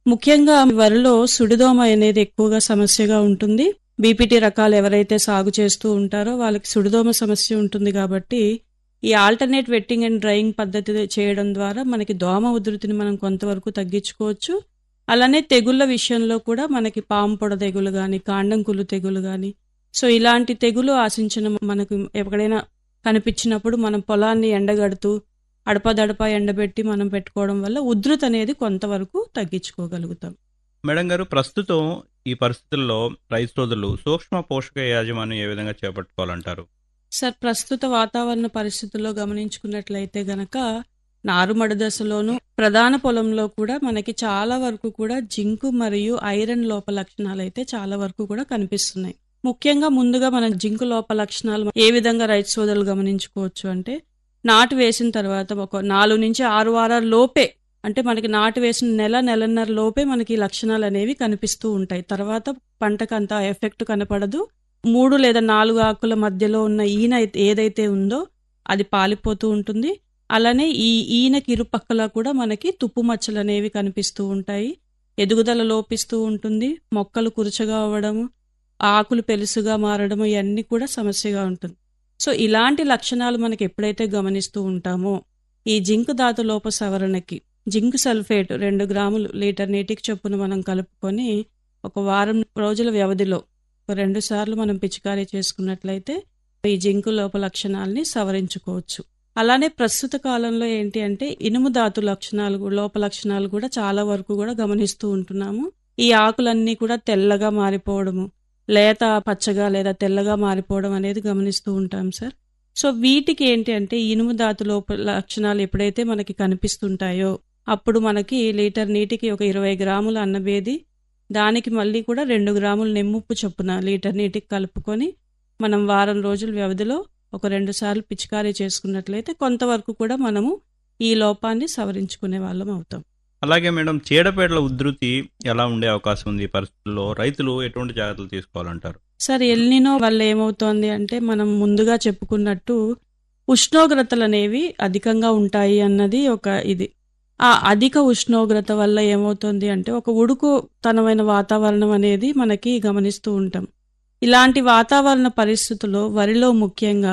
ముఖ్యంగా వరిలో సుడిదోమ అనేది ఎక్కువగా సమస్యగా ఉంటుంది బీపీటీ రకాలు ఎవరైతే సాగు చేస్తూ ఉంటారో వాళ్ళకి సుడిదోమ సమస్య ఉంటుంది కాబట్టి ఈ ఆల్టర్నేట్ వెట్టింగ్ అండ్ డ్రైయింగ్ పద్ధతి చేయడం ద్వారా మనకి దోమ ఉధృతిని మనం కొంతవరకు తగ్గించుకోవచ్చు అలానే తెగుళ్ళ విషయంలో కూడా మనకి పాము పొడ తెగులు కానీ కాండం కుళ్ళు తెగులు కానీ సో ఇలాంటి తెగులు ఆశించిన మనకు ఎక్కడైనా కనిపించినప్పుడు మనం పొలాన్ని ఎండగడుతూ అడపదడప ఎండబెట్టి మనం పెట్టుకోవడం వల్ల ఉధృతి అనేది కొంతవరకు తగ్గించుకోగలుగుతాం మేడం గారు ప్రస్తుతం ఈ పరిస్థితుల్లో రైతు సోదరులు సూక్ష్మ పోషక యాజమాన్యం ఏ విధంగా చేపట్టుకోవాలంటారు సార్ ప్రస్తుత వాతావరణ పరిస్థితుల్లో గమనించుకున్నట్లయితే గనక నారుమడి దశలోను ప్రధాన పొలంలో కూడా మనకి చాలా వరకు కూడా జింకు మరియు ఐరన్ లోప లక్షణాలు అయితే చాలా వరకు కూడా కనిపిస్తున్నాయి ముఖ్యంగా ముందుగా మనం జింకు లోప లక్షణాలు ఏ విధంగా రైతు సోదరులు గమనించుకోవచ్చు అంటే నాటు వేసిన తర్వాత ఒక నాలుగు నుంచి ఆరు వారాల లోపే అంటే మనకి నాటు వేసిన నెల నెలన్నర లోపే మనకి ఈ లక్షణాలు అనేవి కనిపిస్తూ ఉంటాయి తర్వాత పంటకు అంత ఎఫెక్ట్ కనపడదు మూడు లేదా నాలుగు ఆకుల మధ్యలో ఉన్న ఈన అయితే- ఏదైతే ఉందో అది పాలిపోతూ ఉంటుంది అలానే ఈ ఈనకి ఇరుపక్కల కూడా మనకి తుప్పు మచ్చలు అనేవి కనిపిస్తూ ఉంటాయి ఎదుగుదల లోపిస్తూ ఉంటుంది మొక్కలు కురుచగా అవ్వడము ఆకులు పెలుసుగా మారడము ఇవన్నీ కూడా సమస్యగా ఉంటుంది సో ఇలాంటి లక్షణాలు మనకి ఎప్పుడైతే గమనిస్తూ ఉంటామో ఈ జింక్ ధాతు లోప సవరణకి జింక్ సల్ఫేట్ రెండు గ్రాములు లీటర్ నీటికి చొప్పున మనం కలుపుకొని ఒక వారం రోజుల వ్యవధిలో ఒక రెండు సార్లు మనం పిచికారీ చేసుకున్నట్లయితే ఈ జింకు లోప లక్షణాలని సవరించుకోవచ్చు అలానే ప్రస్తుత కాలంలో ఏంటి అంటే ఇనుము ధాతు లక్షణాలు గు- లోప లక్షణాలు కూడా చాలా వరకు కూడా గమనిస్తూ ఉంటున్నాము ఈ ఆకులన్నీ కూడా తెల్లగా మారిపోవడము లేత పచ్చగా లేదా తెల్లగా మారిపోవడం అనేది గమనిస్తూ ఉంటాం సార్ సో వీటికి ఏంటి అంటే ఇనుము ధాతు లోప లక్షణాలు ఎప్పుడైతే మనకి కనిపిస్తుంటాయో అప్పుడు మనకి లీటర్ నీటికి ఒక ఇరవై గ్రాముల అన్నబేది దానికి మళ్ళీ కూడా రెండు గ్రాముల నిమ్ముప్పు చొప్పున లీటర్ నీటికి కలుపుకొని మనం వారం రోజుల వ్యవధిలో ఒక రెండు సార్లు పిచికారీ చేసుకున్నట్లయితే కొంతవరకు కూడా మనము ఈ లోపాన్ని సవరించుకునే వాళ్ళం అవుతాం అలాగే మేడం చీడపీడల ఉధృతి ఎలా ఉండే అవకాశం ఉంది ఈ పరిస్థితుల్లో రైతులు ఎటువంటి జాగ్రత్తలు తీసుకోవాలంటారు సార్ ఎల్నినో వల్ల ఏమవుతోంది అంటే మనం ముందుగా చెప్పుకున్నట్టు ఉష్ణోగ్రతలు అనేవి అధికంగా ఉంటాయి అన్నది ఒక ఇది ఆ అధిక ఉష్ణోగ్రత వల్ల ఏమవుతుంది అంటే ఒక ఉడుకుతనమైన వాతావరణం అనేది మనకి గమనిస్తూ ఉంటాం ఇలాంటి వాతావరణ పరిస్థితుల్లో వరిలో ముఖ్యంగా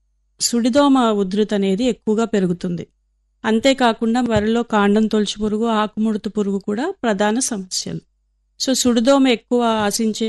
సుడిదోమ ఉధృతి అనేది ఎక్కువగా పెరుగుతుంది అంతేకాకుండా వరిలో కాండం తొలచి పురుగు ఆకుముడత పురుగు కూడా ప్రధాన సమస్యలు సో సుడిదోమ ఎక్కువ ఆశించే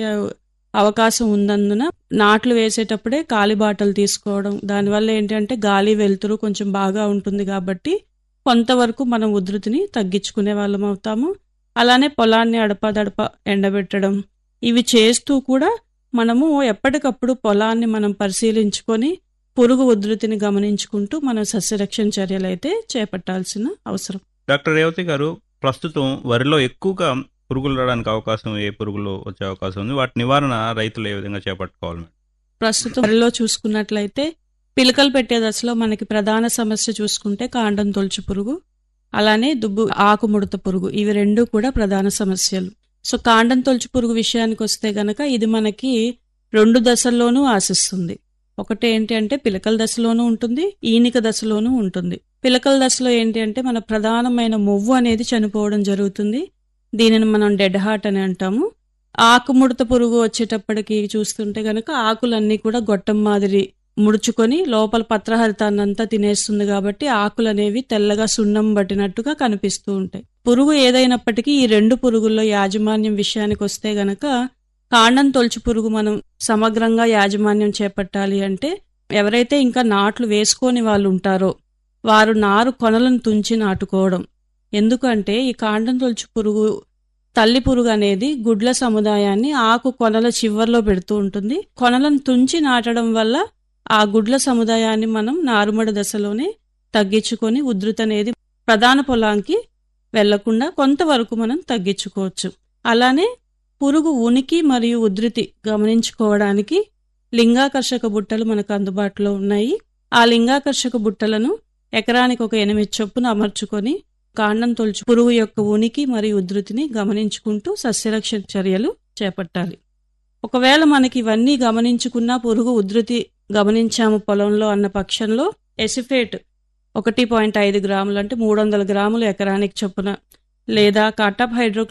అవకాశం ఉన్నందున నాట్లు వేసేటప్పుడే కాలిబాటలు తీసుకోవడం దానివల్ల ఏంటంటే గాలి వెలుతురు కొంచెం బాగా ఉంటుంది కాబట్టి కొంతవరకు మనం ఉధృతిని తగ్గించుకునే వాళ్ళం అవుతాము అలానే పొలాన్ని అడపదడప ఎండబెట్టడం ఇవి చేస్తూ కూడా మనము ఎప్పటికప్పుడు పొలాన్ని మనం పరిశీలించుకొని పురుగు ఉధృతిని గమనించుకుంటూ మనం సస్యరక్షణ చర్యలు అయితే చేపట్టాల్సిన అవసరం డాక్టర్ రేవతి గారు ప్రస్తుతం వరిలో ఎక్కువగా పురుగులు రావడానికి అవకాశం ఏ పురుగులు వచ్చే అవకాశం ఉంది వాటి నివారణ రైతులు ఏ విధంగా చేపట్టుకోవాలి మేడం? ప్రస్తుతం వరిలో చూసుకున్నట్లయితే పిలకలు పెట్టే దశలో మనకి ప్రధాన సమస్య చూసుకుంటే కాండం తొలచు పురుగు అలానే దుబ్బు ఆకుముడత పురుగు ఇవి రెండు కూడా ప్రధాన సమస్యలు సో కాండం తొలచు పురుగు విషయానికి వస్తే గనక ఇది మనకి రెండు దశల్లోనూ ఆశిస్తుంది ఒకటి ఏంటి అంటే పిలకల దశలోనూ ఉంటుంది ఈనిక దశలోనూ ఉంటుంది పిలకల దశలో ఏంటి అంటే మన ప్రధానమైన మొవ్వు అనేది చనిపోవడం జరుగుతుంది దీనిని మనం డెడ్ హార్ట్ అని అంటాము ఆకుముడత పురుగు వచ్చేటప్పటికి చూస్తుంటే గనక ఆకులన్నీ కూడా గొట్టం మాదిరి ముడుచుకొని లోపల పత్రహరితాన్ని అంతా తినేస్తుంది కాబట్టి ఆకులు అనేవి తెల్లగా సున్నం పట్టినట్టుగా కనిపిస్తూ ఉంటాయి పురుగు ఏదైనప్పటికీ ఈ రెండు పురుగుల్లో యాజమాన్యం విషయానికి వస్తే గనక కాండం తొలచు పురుగు మనం సమగ్రంగా యాజమాన్యం చేపట్టాలి అంటే ఎవరైతే ఇంకా నాట్లు వేసుకోని వాళ్ళు ఉంటారో వారు నారు కొనలను తుంచి నాటుకోవడం ఎందుకంటే ఈ కాండం తొలచు పురుగు తల్లి పురుగు అనేది గుడ్ల సముదాయాన్ని ఆకు కొనల చివర్లో పెడుతూ ఉంటుంది కొనలను తుంచి నాటడం వల్ల ఆ గుడ్ల సముదాయాన్ని మనం నారుమడి దశలోనే తగ్గించుకొని ఉధృతి అనేది ప్రధాన పొలానికి వెళ్లకుండా కొంతవరకు మనం తగ్గించుకోవచ్చు అలానే పురుగు ఉనికి మరియు ఉధృతి గమనించుకోవడానికి లింగాకర్షక బుట్టలు మనకు అందుబాటులో ఉన్నాయి ఆ లింగాకర్షక బుట్టలను ఎకరానికి ఒక ఎనిమిది చొప్పున అమర్చుకొని కాండం తొలచు పురుగు యొక్క ఉనికి మరియు ఉధృతిని గమనించుకుంటూ సస్యరక్షణ చర్యలు చేపట్టాలి ఒకవేళ మనకి ఇవన్నీ గమనించుకున్నా పురుగు ఉధృతి గమనించాము పొలంలో అన్న పక్షంలో ఎసిఫేట్ ఒకటి పాయింట్ ఐదు గ్రాములు అంటే మూడు వందల గ్రాములు ఎకరానికి చొప్పున లేదా కాటాప్ హైడ్రో